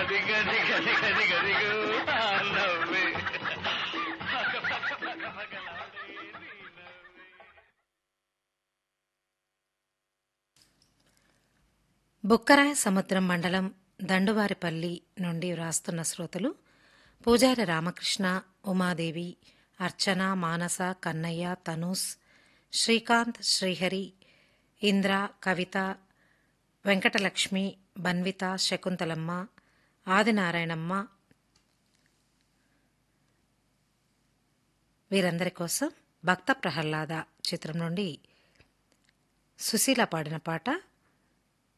దిగ దిగ దిగ దిగ దిగు ఆ నవ్వే పగ పగ పగ పగలాడే నీ నవ్వే బుక్కరాయ సముద్రం మండలం దండువారిపల్లి నుండి వ్రాస్తున్న శ్రోతలు పూజారి రామకృష్ణ ఉమాదేవి అర్చన మానస కన్నయ్య తనూస్ శ్రీకాంత్ శ్రీహరి ఇంద్ర కవిత వెంకటలక్ష్మి బన్విత శకుంతలమ్మ ఆదినారాయణమ్మ వీరందరి కోసం భక్త ప్రహ్లాద చిత్రం నుండి సుశీల పాడిన పాట